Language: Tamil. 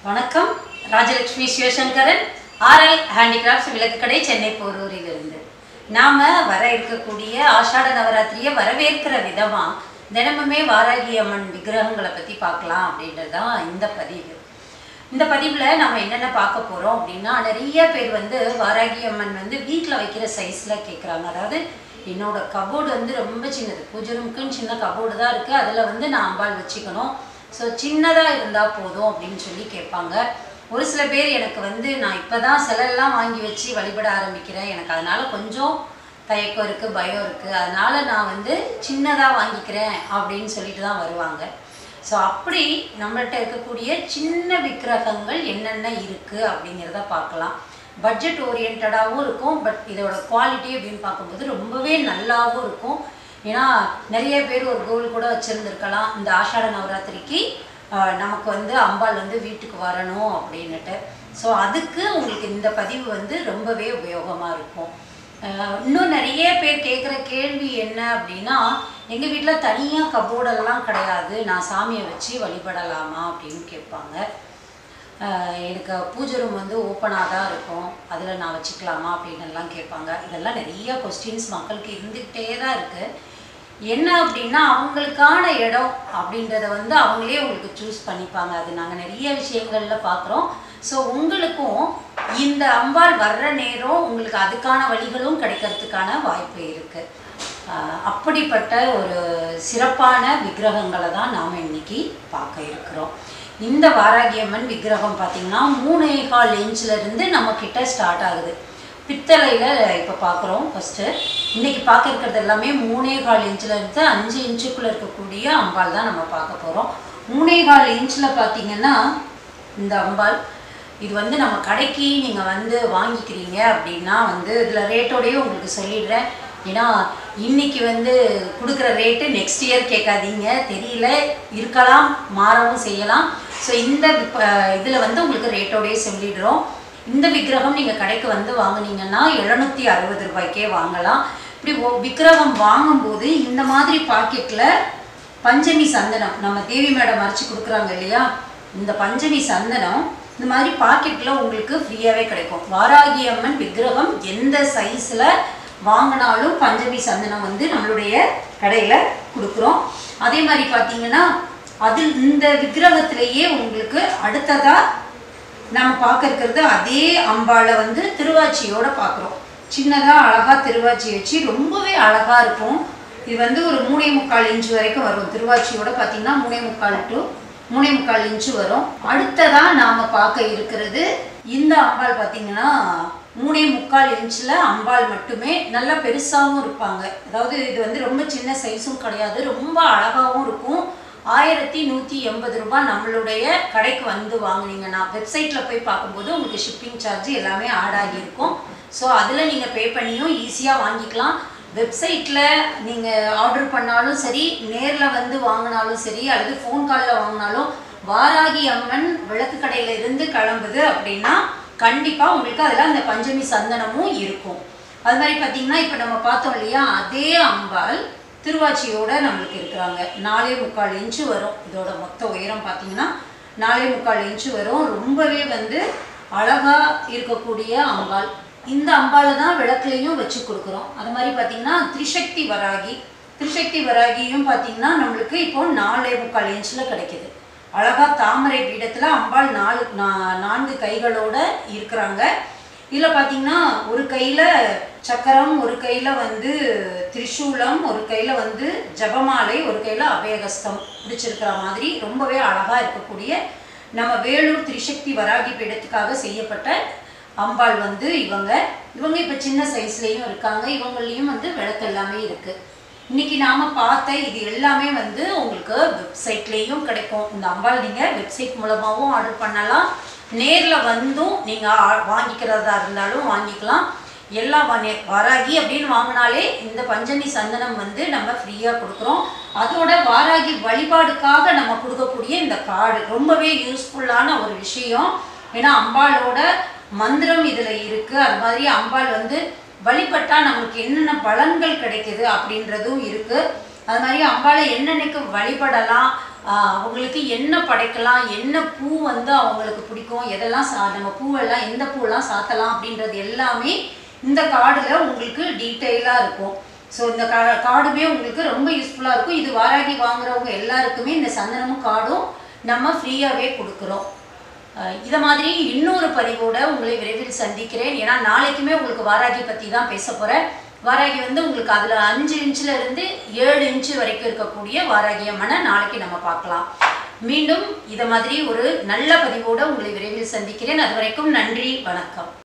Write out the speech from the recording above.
வணக்கம் ராஜலட்சுமி சிவசங்கரன் ஆர்எல் ஹேண்டிகிராஃப்ட்ஸ் விளக்கு கடை சென்னை போரூரிலிருந்து நாம வர இருக்கக்கூடிய ஆஷாட நவராத்திரியை வரவேற்கிற விதமா தினமுமே வாராகி அம்மன் விக்கிரகங்களை பத்தி பார்க்கலாம் அப்படின்றது தான் இந்த பதிவு இந்த பதிவில் நம்ம என்னென்ன பார்க்க போகிறோம் அப்படின்னா நிறைய பேர் வந்து வாராகி அம்மன் வந்து வீட்டில் வைக்கிற சைஸில் கேட்குறாங்க அதாவது என்னோட கபோர்டு வந்து ரொம்ப சின்னது பூஜை ரூமுக்குன்னு சின்ன கபோர்டு தான் இருக்குது அதில் வந்து நான் அம்பாள் வச்சுக்கணும் ஸோ சின்னதாக இருந்தால் போதும் அப்படின்னு சொல்லி கேட்பாங்க ஒரு சில பேர் எனக்கு வந்து நான் இப்போ தான் சிலையெல்லாம் வாங்கி வச்சு வழிபட ஆரம்பிக்கிறேன் எனக்கு அதனால் கொஞ்சம் தயக்கம் இருக்குது பயம் இருக்குது அதனால் நான் வந்து சின்னதாக வாங்கிக்கிறேன் அப்படின்னு சொல்லிட்டு தான் வருவாங்க ஸோ அப்படி நம்மள்ட்ட இருக்கக்கூடிய சின்ன விக்கிரகங்கள் என்னென்ன இருக்குது அப்படிங்கிறத பார்க்கலாம் பட்ஜெட் ஓரியன்டாகவும் இருக்கும் பட் இதோட குவாலிட்டி அப்படின்னு பார்க்கும்போது ரொம்பவே நல்லாவும் இருக்கும் ஏன்னா நிறைய பேர் ஒரு கோல் கூட வச்சுருந்துருக்கலாம் இந்த ஆஷாட நவராத்திரிக்கு ஆஹ், நமக்கு வந்து அம்பாள் வந்து வீட்டுக்கு வரணும் அப்படின்னுட்டு ஸோ அதுக்கு உங்களுக்கு இந்த பதிவு வந்து ரொம்பவே உபயோகமாக இருக்கும் ஆஹ் இன்னும் நிறைய பேர் கேட்குற கேள்வி என்ன அப்படின்னா எங்கள் வீட்டில் தனியாக கபோர்டெல்லாம் கிடையாது நான் சாமியை வச்சு வழிபடலாமா அப்படின்னு கேட்பாங்க ஆஹ் எனக்கு பூஜை ரூம் வந்து ஓப்பனாக தான் இருக்கும் அதில் நான் வச்சுக்கலாமா அப்படின்னு எல்லாம் கேட்பாங்க இதெல்லாம் நிறைய கொஸ்டின்ஸ் மக்களுக்கு இருந்துக்கிட்டே தான் இருக்குது என்ன அப்படின்னா அவங்களுக்கான இடம் அப்படின்றத வந்து அவங்களே உங்களுக்கு சூஸ் பண்ணிப்பாங்க அது நாங்கள் நிறைய விஷயங்களில் பார்க்குறோம் ஸோ உங்களுக்கும் இந்த அம்பாள் வர்ற நேரம் உங்களுக்கு அதுக்கான வழிகளும் கிடைக்கிறதுக்கான வாய்ப்பு இருக்குது அப்படிப்பட்ட ஒரு சிறப்பான விக்கிரகங்களை தான் நாம் இன்னைக்கு பார்க்க இருக்கிறோம் இந்த வாராகியம்மன் விக்கிரகம் பார்த்திங்கன்னா மூணே கால் இன்ச்ல இருந்து நம்ம கிட்ட ஸ்டார்ட் ஆகுது பித்தளையில் இப்போ பார்க்குறோம் ஃபஸ்ட்டு இன்னைக்கு பார்க்க இருக்கிறது எல்லாமே மூணே கால் இன்ச்சில் இருந்து அஞ்சு இன்ச்சுக்குள்ளே இருக்கக்கூடிய அம்பாள் தான் நம்ம பார்க்க போகிறோம் மூணே கால் இன்ச்சில் பார்த்தீங்கன்னா இந்த அம்பாள் இது வந்து நம்ம கடைக்கு நீங்கள் வந்து வாங்கிக்கிறீங்க அப்படின்னா வந்து இதில் ரேட்டோடயே உங்களுக்கு சொல்லிடுறேன் ஏன்னா இன்னைக்கு வந்து கொடுக்குற ரேட்டு நெக்ஸ்ட் இயர் கேட்காதீங்க தெரியல இருக்கலாம் மாறவும் செய்யலாம் ஸோ இந்த இதில் வந்து உங்களுக்கு ரேட்டோடயே சொல்லிடுறோம் இந்த விக்கிரகம் நீங்கள் கடைக்கு வந்து வாங்குனீங்கன்னா எழுநூற்றி அறுபது ரூபாய்க்கே வாங்கலாம் இப்படி ஒ- விக்கிரகம் வாங்கும்போது இந்த மாதிரி பாக்கெட்டில் பஞ்சமி சந்தனம் நம்ம தேவி மேடம் மறைச்சு கொடுக்குறாங்க இல்லையா இந்த பஞ்சமி சந்தனம் இந்த மாதிரி பாக்கெட்டில் உங்களுக்கு ஃப்ரீயாகவே கிடைக்கும் வாராகி அம்மன் விக்கிரகம் எந்த சைஸில் வாங்கினாலும் பஞ்சமி சந்தனம் வந்து நம்மளுடைய கடையில் கொடுக்குறோம் அதே மாதிரி பார்த்தீங்கன்னா அதில் இந்த விக்கிரகத்திலேயே உங்களுக்கு அடுத்ததாக நம்ம பார்க்க இருக்கிறது அதே அம்பாளை வந்து திருவாச்சியோட பார்க்குறோம் சின்னதாக அழகாக திருவாச்சி வச்சு ரொம்பவே அழகாக இருக்கும் இது வந்து ஒரு மூணே முக்கால் இன்ச்சு வரைக்கும் வரும் திருவாச்சியோட பார்த்தீங்கன்னா மூணே முக்கால் டு மூணே முக்கால் இன்ச்சு வரும் அடுத்ததாக நாம் பார்க்க இருக்கிறது இந்த அம்பாள் பார்த்தீங்கன்னா மூணே முக்கால் இன்ச்சில் அம்பாள் மட்டுமே நல்லா பெருசாகவும் இருப்பாங்க அதாவது இது வந்து ரொம்ப சின்ன சைஸும் கிடையாது ரொம்ப அழகாகவும் இருக்கும் ஆயிரத்தி நூற்றி எண்பது ரூபாய் நம்மளுடைய கடைக்கு வந்து வாங்குனீங்கன்னா வெப்சைட்டில் போய் பார்க்கும்போது உங்களுக்கு ஷிப்பிங் சார்ஜ் எல்லாமே ஆட் ஆகியிருக்கும் ஸோ அதில் நீங்கள் பே பண்ணியும் ஈஸியாக வாங்கிக்கலாம் வெப்சைட்டில் நீங்கள் ஆர்டர் பண்ணாலும் சரி நேரில் வந்து வாங்கினாலும் சரி அல்லது ஃபோன் காலில் வாங்கினாலும் வாராகி அம்மன் விளக்கு கடையில் இருந்து கிளம்புது அப்படின்னா கண்டிப்பாக உங்களுக்கு அதில் அந்த பஞ்சமி சந்தனமும் இருக்கும் அது மாதிரி பார்த்தீங்கன்னா இப்போ நம்ம பார்த்தோம் இல்லையா அதே அம்பாள் திருவாச்சியோட நம்மளுக்கு இருக்கிறாங்க நாலே முக்கால் இன்ச்சு வரும் இதோட மொத்த உயரம் பார்த்தீங்கன்னா நாலே முக்கால் இன்ச்சு வரும் ரொம்பவே வந்து அழகா இருக்கக்கூடிய அம்பாள் இந்த அம்பாளை தான் விளக்குலையும் வச்சு கொடுக்குறோம் அது மாதிரி பார்த்தீங்கன்னா திரிசக்தி வராகி திரிசக்தி வராகியும் பார்த்தீங்கன்னா நம்மளுக்கு இப்போ நாலே முக்கால் இன்ச்சில் கிடைக்குது அழகா தாமரை பீடத்தில் அம்பாள் நாலு நா- நான்கு கைகளோட இருக்கிறாங்க இதில் பார்த்தீங்கன்னா ஒரு கையில் சக்கரம் ஒரு கையில் வந்து திரிசூலம் ஒரு கையில் வந்து ஜபமாலை ஒரு கையில் அபயகஸ்தம் பிடிச்சிருக்கிற மாதிரி ரொம்பவே அழகாக இருக்கக்கூடிய நம்ம வேலூர் திரிசக்தி வராகி பீடத்துக்காக செய்யப்பட்ட அம்பாள் வந்து இவங்க இவங்க இப்போ சின்ன சைஸ்லேயும் இருக்காங்க இவங்களையும் வந்து விளக்கு எல்லாமே இருக்குது இன்னைக்கு நாம பார்த்த இது எல்லாமே வந்து உங்களுக்கு வெப்சைட்லேயும் கிடைக்கும் இந்த அம்பாள் நீங்கள் வெப்சைட் மூலமாகவும் ஆர்டர் பண்ணலாம் நேரில் வந்தும் நீங்கள் வாங்கிக்கிறதா இருந்தாலும் வாங்கிக்கலாம் எல்லா வனே- வராகி அப்படின்னு வாங்கினாலே இந்த பஞ்சமி சந்தனம் வந்து நம்ம ஃப்ரீயாக கொடுக்குறோம் அதோட வாராகி வழிபாடுக்காக நம்ம கொடுக்கக்கூடிய இந்த கார்டு ரொம்பவே யூஸ்ஃபுல்லான ஒரு விஷயம் ஏன்னா அம்பாளோட மந்திரம் இதில் இருக்குது அது மாதிரி அம்பாள் வந்து வழிபட்டா நமக்கு என்னென்ன பலன்கள் கிடைக்குது அப்படின்றதும் இருக்கு அது மாதிரி அம்பாளை என்னன்னைக்கு வழிபடலாம் ஆஹ் அவங்களுக்கு என்ன படைக்கலாம் என்ன பூ வந்து அவங்களுக்கு பிடிக்கும் எதெல்லாம் சா நம்ம பூவெல்லாம் எந்த பூவெல்லாம் சாத்தலாம் அப்படின்றது எல்லாமே இந்த கார்டில் உங்களுக்கு டீட்டெயிலாக இருக்கும் ஸோ இந்த கா கார்டுமே உங்களுக்கு ரொம்ப யூஸ்ஃபுல்லாக இருக்கும் இது வாராகி வாங்குறவங்க எல்லாருக்குமே இந்த சந்தனமும் கார்டும் நம்ம ஃப்ரீயாகவே கொடுக்குறோம் அஹ் இத மாதிரி இன்னொரு பதிவோட உங்களை விரைவில் சந்திக்கிறேன் ஏன்னா நாளைக்குமே உங்களுக்கு வாராகி பற்றி தான் பேச போகிறேன் வாராகி வந்து உங்களுக்கு அதில் அஞ்சு இன்ச்சில் இருந்து ஏழு இன்ச்சு வரைக்கும் இருக்கக்கூடிய வாராகி அம்மனை நாளைக்கு நம்ம பார்க்கலாம் மீண்டும் இதை மாதிரி ஒரு நல்ல பதிவோட உங்களை விரைவில் சந்திக்கிறேன் அது வரைக்கும் நன்றி வணக்கம்